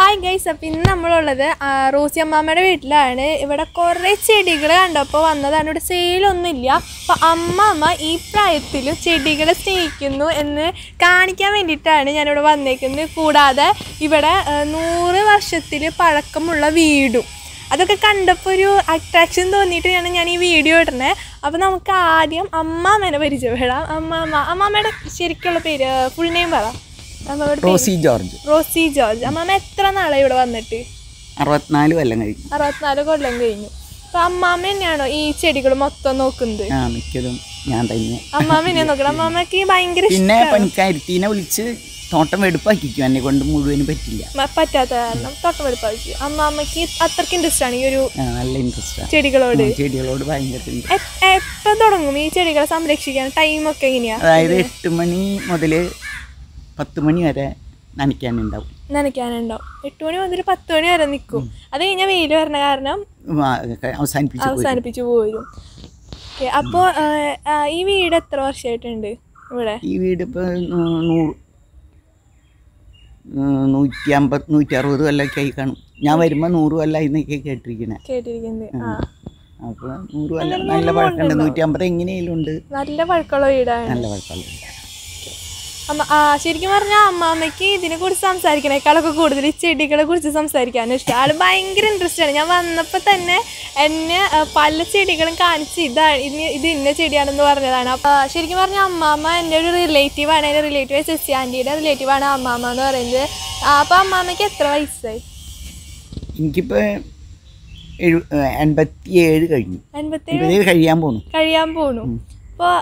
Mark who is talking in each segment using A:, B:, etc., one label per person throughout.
A: Hi guys അപ്പം ഇന്ന് നമ്മളുള്ളത് ആ, റോസി അമ്മാമ്മയുടെ വീട്ടിലാണ് ഇവിടെ കുറേ ചെടികൾ കണ്ടപ്പോൾ വന്നതാണ് ഇവിടെ സെയിലൊന്നുമില്ല അപ്പോൾ അമ്മാമ്മ ഈ പ്രായത്തിൽ ചെടികളെ സ്നേഹിക്കുന്നു എന്ന് കാണിക്കാൻ വേണ്ടിയിട്ടാണ് ഞാനിവിടെ വന്നേക്കുന്നത് കൂടാതെ ഇവിടെ ആ, നൂറ് വർഷത്തിൽ പഴക്കമുള്ള വീടും അതൊക്കെ കണ്ടപ്പോൾ ഒരു അട്രാക്ഷൻ തോന്നിയിട്ടാണ് ഞാൻ ഈ വീഡിയോ ഇടുന്നത് അപ്പോൾ നമുക്ക് ആദ്യം അമ്മാമ്മേനെ പരിചയപ്പെടാം അമ്മാമ്മ അമ്മാമ്മയുടെ ശരിക്കുള്ള പേര് ഫുൾ നെയിം പറ അമ്മയുടെ പേര്
B: റോസി ജോർജ്
A: റോസി ജോർജ് അമ്മാമ്മ എത്ര നാളായി ഇവിടെ വന്നിട്ട്
B: അറുപത്തിനാല് കൊല്ലം കഴിഞ്ഞു
A: അറുപത്തിനാല് കൊല്ലം കഴിഞ്ഞു അപ്പൊ അമ്മാമ്മ തന്നെയാണോ ഈ ചെടികൾ മൊത്തം നോക്കുന്നത്
B: ആ മിക്കതും ഞാൻ തന്നെ
A: അമ്മാമ്മ തന്നെ നോക്കണം അമ്മാമ്മക്ക് ഭയങ്കര
B: പിന്നെ
A: ഇഷ്ടമാണ്
B: പണിക്കാരത്തീനെ വിളിച്ച് തോട്ടം വെടുപ്പാക്കിക്കും എന്നെ കൊണ്ട് മുഴുവനും പറ്റില്ല
A: പറ്റാത്ത കാരണം തൊട്ടവെടുപ്പാക്കി അമ്മാമ്മക്ക് അത്രയ്ക്ക് ഇൻട്രസ്റ്റ് ആണ് ഈ ഒരു
B: ആ, നല്ല ഇൻട്രസ്റ്റാണ്
A: ചെടികളോട്
B: ചെടികളോട് ഭയങ്കര interest.
A: എ- എപ്പം തുടങ്ങും ഈ ചെടികളെ സംരക്ഷിക്കാൻ ടൈമൊക്കെ എങ്ങനെയാ
B: അതായത് എട്ട് മണി മുതൽ പത്ത് മണി വരെ നനയ്ക്കാനുണ്ടാവും
A: നനയ്ക്കാനുണ്ടാവും എട്ട് മണി മുതൽ പത്ത് മണി വരെ നിൽക്കും അത് കഴിഞ്ഞാൽ വെയിൽ വരണ കാരണം
B: ആ, അവസാനിപ്പിച്ച് പോയി
A: അവസാനിപ്പിച്ചു പോരും ഓക്കെ അപ്പോൾ ഈ വീട് എത്ര വർഷമായിട്ടുണ്ട് ഇവിടെ
B: ഈ വീട് ഇപ്പോൾ നൂറ് ഉം, നൂറ്റി അമ്പത് നൂറ്റി അറുപത് കൊല്ലമൊക്കെ ആയി കാണും ഞാൻ വരുമ്പോൾ നൂറ് കൊല്ലമായി എന്നൊക്കെ കേട്ടിരിക്കണേ
A: കേട്ടിരിക്കുന്നത് ആ
B: അപ്പോൾ നൂറ് കൊല്ലം നല്ല പഴക്കമുണ്ട് നൂറ്റി അമ്പത് എങ്ങനെയും ഉണ്ട്
A: നല്ല പഴക്കമുള്ള വീടാണ്
B: നല്ല പഴക്കമുണ്ട്
A: അമ്മ ആ ശരിക്കും പറഞ്ഞാൽ അമ്മാമ്മയ്ക്ക് ഇതിനെ കുറിച്ച് സംസാരിക്കണേക്കാളൊക്കെ കൂടുതൽ ഈ ചെടികളെ കുറിച്ച് സംസാരിക്കാനും ഇഷ്ടം ആള് ഭയങ്കര ഇൻട്രസ്റ്റ് ആണ് ഞാൻ വന്നപ്പോൾ തന്നെ എന്നെ ആ, പല ചെടികളും കാണിച്ച് ഇതാണ് ഇനി ഇത് ഇന്ന ചെടിയാണെന്ന് പറഞ്ഞതാണ് അപ്പോൾ ശരിക്കും പറഞ്ഞാൽ അമ്മാമ്മ എൻ്റെ ഒരു റിലേറ്റീവാണ് എൻ്റെ റിലേറ്റീവ് ശശി ആൻറ്റിയുടെ റിലേറ്റീവാണ് അമ്മാമ്മ എന്ന് പറയുന്നത് അപ്പോൾ അമ്മാമ്മയ്ക്ക് എത്ര വയസ്സായി
B: എനിക്കിപ്പോൾ എഴു എൺപത്തി ഏഴ് കഴിഞ്ഞു
A: അൻപത്തേഴ്
B: എൺപത്തേഴ് കഴിയാൻ പോന്നു
A: കഴിയാൻ പോണു അപ്പോൾ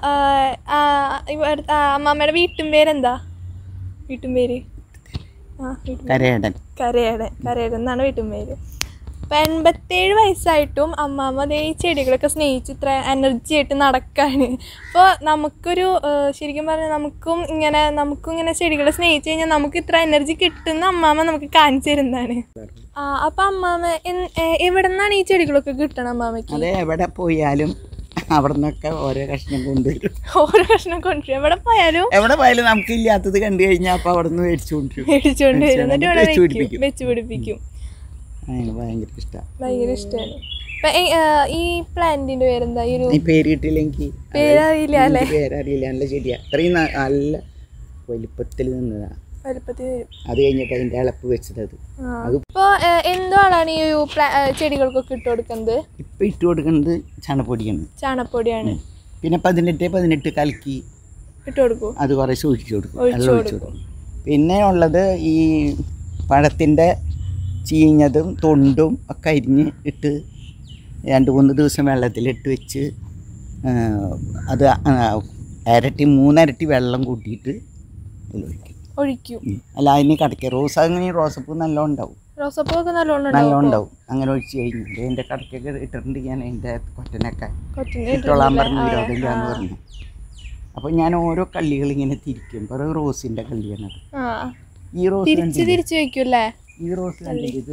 A: അമ്മാമ്മയുടെ വീട്ടും പേരെന്താ വീട്ടും പേര് ആ വീട്ടും
B: കരയടൻ
A: കരയടൻ കരയടൻ എന്നാണ് വീട്ടും പേര് അപ്പം എൺപത്തേഴ് വയസ്സായിട്ടും അമ്മാമ്മ ദേ ഈ ചെടികളൊക്കെ സ്നേഹിച്ച് ഇത്ര എനർജി ആയിട്ട് നടക്കാണ് അപ്പോൾ നമുക്കൊരു ആ, ശരിക്കും പറഞ്ഞാൽ നമുക്കും ഇങ്ങനെ നമുക്കും ഇങ്ങനെ ചെടികളെ സ്നേഹിച്ച് കഴിഞ്ഞാൽ നമുക്ക് ഇത്ര എനർജി കിട്ടുന്ന അമ്മാമ്മ നമുക്ക് കാണിച്ചു തരുന്നതാണ് ആ അപ്പം അമ്മാമ്മ എൻ- എ- എവിടെ നിന്നാണ് ഈ ചെടികളൊക്കെ കിട്ടണം അമ്മാമ്മയ്ക്ക്
B: അത് എവിടെ പോയാലും അവിടെ നിന്നൊക്കെ ഓരോ കഷ്ണം കൊണ്ടുവരും
A: ഓരോ കഷ്ണം കൊണ്ടുവരും എവിടെ പോയാലും
B: എവിടെ പോയാലും നമുക്ക് ഇല്ലാത്തത് കണ്ടു കഴിഞ്ഞാൽ അപ്പോൾ അവിടെ നിന്ന് മേടിച്ചു കൊണ്ടുവരും
A: മേടിച്ചുകൊണ്ട് വരും എന്നിട്ട് ഇവിടെ
B: വെച്ച്
A: വെക്കും
B: പിടിപ്പിക്കും.
A: വെച്ച് പിടിപ്പിക്കും
B: അതിന് ഭയങ്കര ഇഷ്ടമാണ്
A: ഭയങ്കര ഇഷ്ടമാണ് അപ്പം ഈ പ്ലാന്റിന്റെ പേരെന്താ ഈ ഒരു
B: ഈ പേര് കിട്ടിയില്ലെങ്കിൽ
A: പേരറിയില്ല അല്ലേ
B: പേരറിയില്ല നല്ല ചെടിയാ അത്രയും ന- നല്ല വലിപ്പത്തിൽ നിന്നതാ
A: വലുപ്പത്തിൽ വരും
B: അത് കഴിഞ്ഞിട്ട് അതിൻ്റെ ഇളപ്പ് വെച്ചത് അത് അത്
A: ഇപ്പോൾ എന്തുകൊണ്ടാണ് ഈ ഒരു പ്ലാ ഏ, ചെടികൾക്കൊക്കെ ഇട്ട് കൊടുക്കുന്നത്
B: ഇപ്പം ഇട്ട് കൊടുക്കുന്നത് ചാണപ്പൊടിയാണ്
A: ചാണപ്പൊടിയാണ്
B: പിന്നെ പതിനെട്ട് പതിനെട്ട് കലക്കി
A: ഇട്ട് കൊടുക്കൂ
B: അത് കുറേശ്ശെ ഒഴിച്ചു കൊടുക്കും
A: ഒഴിച്ച്
B: വെള്ളം ഒഴിച്ചു കൊടുക്കും പിന്നെ ഉള്ളത് ഈ പഴത്തിൻ്റെ ചീഞ്ഞതും തൊണ്ടും ഒക്കെ അരിഞ്ഞ് ഇട്ട് രണ്ട് മൂന്ന് ദിവസം വെള്ളത്തിലിട്ട് വെച്ച് ആ, അത് ആ, ഇരട്ടി മൂന്നരട്ടി വെള്ളം കൂട്ടിയിട്ട് അതിലൊഴിക്കും
A: ഒഴിക്കും
B: ഉം. അല്ല അതിന് കടക്ക റോസ് അങ്ങനെ റോസപ്പൂ നല്ല ഉണ്ടാവും
A: റോസപ്പൂ ഒക്കെ നല്ലോണം
B: നല്ല
A: ഉണ്ടാവും
B: ഉണ്ടാവും അങ്ങനെ ഒഴിച്ച് കഴിഞ്ഞിട്ട് അതിൻ്റെ കടക്കൊക്കെ ഇട്ടിട്ടുണ്ട് ഞാൻ അതിൻ്റെ കൊറ്റനൊക്കെ
A: കൊച്ചിന്
B: ഇട്ടോളാൻ പറഞ്ഞു വിരോധമില്ല എന്ന് പറഞ്ഞു അപ്പോൾ ഞാൻ ഓരോ കള്ളികൾ ഇങ്ങനെ തിരിക്കും ഇപ്പോൾ റോസിൻ്റെ കള്ളിയാണത്
A: ആ
B: ഈ റോസ്
A: തിരിച്ച്
B: കണ്ടില്ലേ?
A: തിരിച്ച് വെക്കൂല്ലേ
B: ഈ റോസ് കണ്ടില്ലേ ഇത്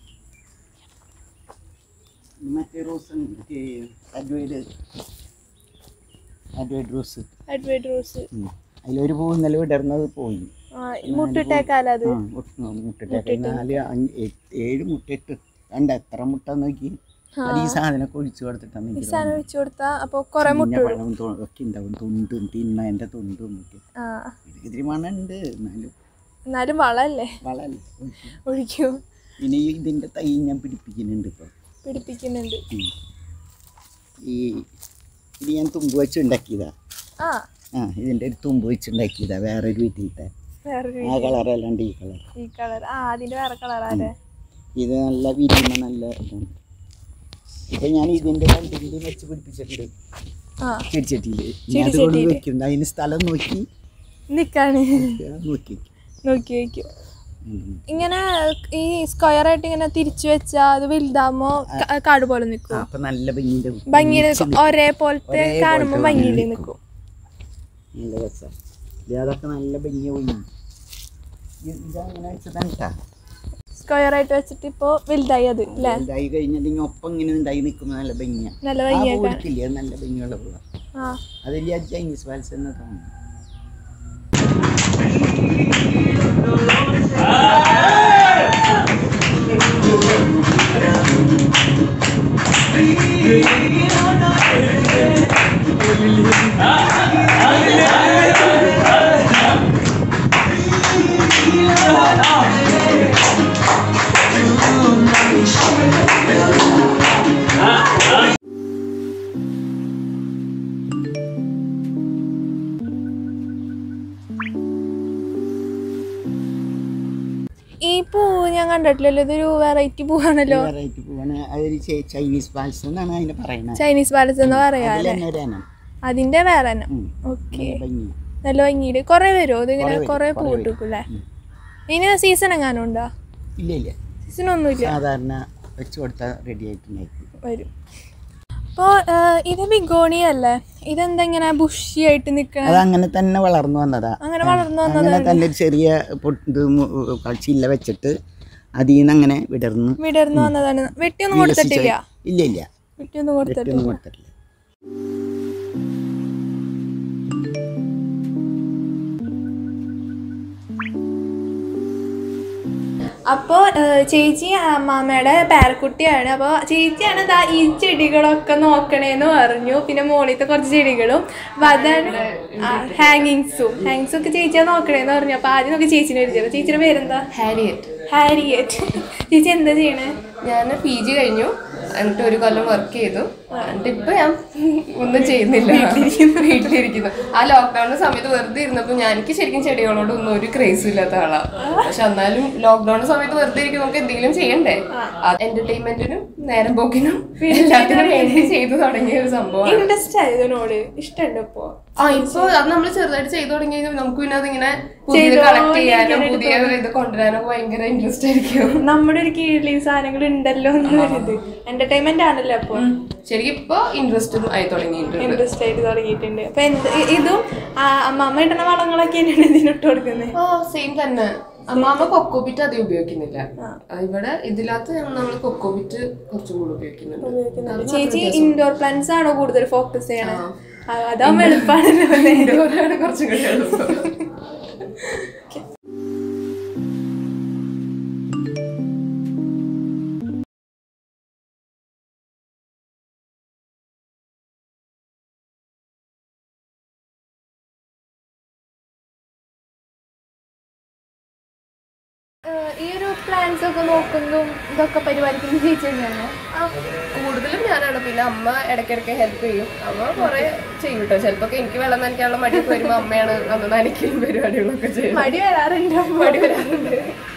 B: മറ്റേ റോസ് അഡ്വൈഡ് അഡ്വൈഡ് റോസ്
A: അഡ്വൈറ്റ് റോസ്
B: ഉം. അതിലൊരു പൂ ഇന്നലെ വിടർന്നത് പോയി
A: ആ മുട്ടിട്ടേക്കാലം അത്
B: ആ മുട്ട- മുട്ടിട്ടൊക്കെ നാല് അഞ്ച് എട്ട് ഏഴ് മുട്ടയിട്ട് കണ്ട എത്ര മുട്ട നോക്കി അത് ഈ സാധനമൊക്കെ ഒഴിച്ചു കൊടുത്തിട്ടാണ്
A: ഈ
B: എനിക്ക്
A: സാധനം വെച്ച് കൊടുത്താൽ അപ്പോൾ കുറേ മുട്ട
B: പിന്നെ
A: ഇടും
B: പഴം തൊ- ഒക്കെ ഉണ്ടാവും തുണ്ടും തിന്നതിൻ്റെ തുണ്ടും ഒക്കെ
A: ആ
B: ഇതിരി മണുണ്ട് എന്നാലും
A: എന്നാലും വളമല്ലേ
B: വളല്ല
A: ഒഴിക്കും
B: പിന്നെ ഈ ഇതിൻ്റെ തൈ ഞാൻ പിടിപ്പിക്കുന്നുണ്ട് ഇപ്പോൾ
A: പിടിപ്പിക്കുന്നുണ്ട്
B: ഈ ഇത് ഞാൻ തുമ്പ് വെച്ച് ഉണ്ടാക്കിയതാ
A: ആ
B: ആ ഇതിൻ്റെ ഒരു തുമ്പ് വെച്ച് ഉണ്ടാക്കിയതാ വേറൊരു വീട്ടിലത്തെ
A: വേറൊരു
B: ആ കളറല്ലാണ്ട് ഈ കളർ
A: ഈ കളർ ആ അതിന്റെ വേറെ കളറാല്ലേ
B: ഇത് നല്ല വിരിയുന്ന നല്ല ഇതാണ് ഇപ്പം ഞാൻ ഇതിൻ്റെ കണ്ടിൻ്റെ വെച്ച് പിടിപ്പിച്ചിട്ടുണ്ട്
A: ആ
B: ചെടിച്ചട്ടിയിൽ ഞാൻ അതുകൊണ്ട് വെക്കുന്നത് അതിന് സ്ഥലം നോക്കി
A: നിക്കാണ്
B: ആ, നോക്കി വെക്കും.
A: നോക്കി വെക്കും
B: ഉം.
A: ഇങ്ങനെ ഈ സ്ക്വയർ ആയിട്ട് ഇങ്ങനെ തിരിച്ചു വെച്ചാ അത് വലുതാകുമ്പോ ക- കാട് പോലെ
B: ആ,
A: നിക്കും
B: അപ്പം നല്ല ഭംഗിയുടെ
A: ഭംഗിയിൽ നിക്കും ഒരേ പോലത്തെ കാണുമ്പോ ഭംഗിയിൽ നിക്കും
B: നല്ല രസമാണ് ഇത് അതൊക്കെ നല്ല ഭംഗിയാവും ഇതങ്ങനെ വെച്ചതാണ് കേട്ടോ
A: സ്ക്വയർ ആയിട്ട് വെച്ചിട്ട് ഇപ്പൊ വലുതായി അത് അല്ലേ
B: ഉണ്ടായി കഴിഞ്ഞാൽ ഇനി ഒപ്പം ഇങ്ങനെ ഉണ്ടായി നിൽക്കുമ്പോൾ നല്ല ഭംഗിയാണ്
A: നല്ല
B: ആ
A: ഭംഗിയാക്കാൻ
B: പൂടിക്കില്ലേ അത് നല്ല ഭംഗിയുള്ള പൂവാ
A: ആ
B: അതിൽ ആ ചൈനീസ് വാൽസ് എന്ന് തോന്നുന്നു
A: ഈ പൂ ഞാൻ കണ്ടിട്ടില്ലല്ലോ ഇതൊരു വെറൈറ്റി പൂവാണല്ലോ
B: വെറൈറ്റി പൂവാണ് അതൊരു ചെ- ചൈനീസ് പാൽസം എന്നാണ് അതിനെ പറയുന്നത്
A: ചൈനീസ് പാലസ് എന്ന് പറയാ
B: അതിൽ തന്നെ ഒരു ഇനം.
A: അതിന്റെ വേറെ തന്നെ
B: ഉം.
A: ഓക്കെ
B: നല്ല ഭംഗി.
A: നല്ല ഭംഗിയില് കൊറേ വരുമോ ഇതിങ്ങനെ
B: വരും,
A: കൊറേ പൂ
B: കുറേ വരും.
A: ഇട്ടിരിക്കൂലേ ഇനി സീസൺ എങ്ങാനും ഉണ്ടോ
B: ഇല്ല ഇല്ല
A: സീസൺ ഒന്നുമില്ല
B: സാധാരണ വെച്ച് കൊടുത്താൽ റെഡി ആയിട്ടുണ്ടായിരിക്കും
A: വരും അപ്പോൾ ഇത് ബിഗോണി അല്ലേ ഇതെന്താ ഇങ്ങനെ ബുഷി ആയിട്ട് നിൽക്കണ
B: അത് അങ്ങനെ തന്നെ വളർന്നു വന്നതാ
A: അങ്ങനെ വളർന്നു വന്നത്
B: അങ്ങനെ തന്നെ ഒരു ചെറിയ പൊ- ഇത് മു- ചില്ല വെച്ചിട്ട് അതിൽ നിന്ന് അങ്ങനെ വിടർന്ന്
A: വിടർന്നു വന്നതാണ് വെട്ടിയൊന്നും കൊടുത്തിട്ടില്ല
B: ഇല്ല ഇല്ല
A: വെട്ടിയൊന്നും കൊടുത്തിട്ടില്ല
B: ഒന്നും കൊടുത്തിട്ടില്ല
A: അപ്പോൾ ചേച്ചി അമ്മാമ്മയുടെ പേരക്കുട്ടിയാണ് അപ്പോൾ ചേച്ചിയാണ് ദാ ഈ ചെടികളൊക്കെ നോക്കണേന്ന് പറഞ്ഞു പിന്നെ മോളിത്തെ കുറച്ച് ചെടികളും അപ്പോൾ അതാണ് ഹാങ്ങിങ്സും ഹാങ്ങിങ്സും ഒക്കെ ചേച്ചിയാ നോക്കണേന്ന് പറഞ്ഞു അപ്പോൾ ആദ്യം നമുക്ക് ചേച്ചിനെ എഴുതിയത് ചേച്ചിയുടെ പേരെന്താ
C: ഹാരിയറ്റ്
A: ഹാരിയറ്റ് ചേച്ചി എന്താ ചെയ്യണേ
C: ഞാൻ പി ജി കഴിഞ്ഞു എന്നിട്ട് ഒരു കൊല്ലം വർക്ക് ചെയ്തു എന്നിട്ട് ഇപ്പൊ ഞാൻ ഒന്നും ചെയ്യുന്നില്ല വീട്ടിലിരിക്കുന്നു ആ ലോക്ക്ഡൌണിന്റെ സമയത്ത് വെറുതെ ഇരുന്നപ്പോ ഞാൻ എനിക്ക് ശരിക്കും ചെടികളോട് ഒന്നും ഒരു ക്രേസും ഇല്ലാത്ത ആളാ പക്ഷെ എന്നാലും ലോക്ക്ഡൌൺ സമയത്ത് വെറുതെ ഇരിക്കും നമുക്ക് എന്തെങ്കിലും ചെയ്യണ്ടേ എന്റർടൈൻമെന്റിനും നേരം പോക്കിനും എല്ലാത്തിനും വേണ്ടി ചെയ്തു തുടങ്ങിയ ഒരു സംഭവമാണ്
A: ഇൻട്രസ്റ്റ് ആയതിനോട് ഇഷ്ടമുണ്ട് ഇപ്പോൾ
C: ആ ഇപ്പൊ അത് നമ്മൾ ചെറുതായിട്ട് ചെയ്തു തുടങ്ങി കഴിഞ്ഞാൽ നമുക്ക് പിന്നെ അതിങ്ങനെ പുതിയത് കളക്ട് ചെയ്യാനും പുതിയ ഇത് കൊണ്ടുവരാനൊക്കെ ഭയങ്കര ഇൻട്രസ്റ്റ് ആയിരിക്കും
A: നമ്മുടെ ഒരു കീഴിൽ ഈ സാധനങ്ങൾ ഉണ്ടല്ലോ എന്നൊരിത് എന്റർടൈൻമെന്റ് ആണല്ലോ അപ്പോൾ
C: ശരിക്കും ഇപ്പൊ ഇൻട്രസ്റ്റും ആയി തുടങ്ങിയിട്ടുണ്ട്
A: ഇൻട്രസ്റ്റ് ആയിട്ട് തുടങ്ങിയിട്ടുണ്ട് അപ്പൊ എന്ത് ഇ- ഇതും ആ, അമ്മമ്മ ഇടുന്ന വളങ്ങളൊക്കെ തന്നെയാണ് ഇതിനിട്ട് കൊടുക്കുന്നത്
C: ആ സെയിം തന്നെ അമ്മാമ്മ കൊക്കോപിറ്റ് അധികം ഉപയോഗിക്കുന്നില്ല ആ, ഇവിടെ ഇതിനകത്ത് നമ്മൾ കൊക്കോപിറ്റ് കുറച്ചും കൂടി ഉപയോഗിക്കുന്നുണ്ട്
A: ചേച്ചി ഇൻഡോർ പ്ലാന്റ്സ് ആണോ കൂടുതൽ ഫോക്കസ് ചെയ്യണേ ആ, അതാവുമ്പോ എളുപ്പമാണല്ലോ അല്ലേ?
C: ഇതുപോലെയാണ് കുറച്ചും കൂടി എളുപ്പം
A: ഏഹ് ഈ ഒരു പ്ലാന്റ്സ് ഒക്കെ നോക്കുന്നതും ഇതൊക്കെ പരിപാലിക്കുന്ന ചേച്ചി തന്നെയാണ്
C: ആ, കൂടുതലും ഞാനാണ് പിന്നെ അമ്മ ഇടയ്ക്കിടയ്ക്ക് ഹെൽപ്പ് ചെയ്യും അമ്മ കുറെ ചെയ്യും കേട്ടോ ചിലപ്പോ എനിക്ക് വെള്ളം നനയ്ക്കാനുള്ള മടിയൊക്കെ വരുമ്പോ അമ്മയാണ് അന്ന് നനയ്ക്കലും പരിപാടികളൊക്കെ ചെയ്യും
A: മടി വരാറുണ്ട്
C: മടി വരാറുണ്ട്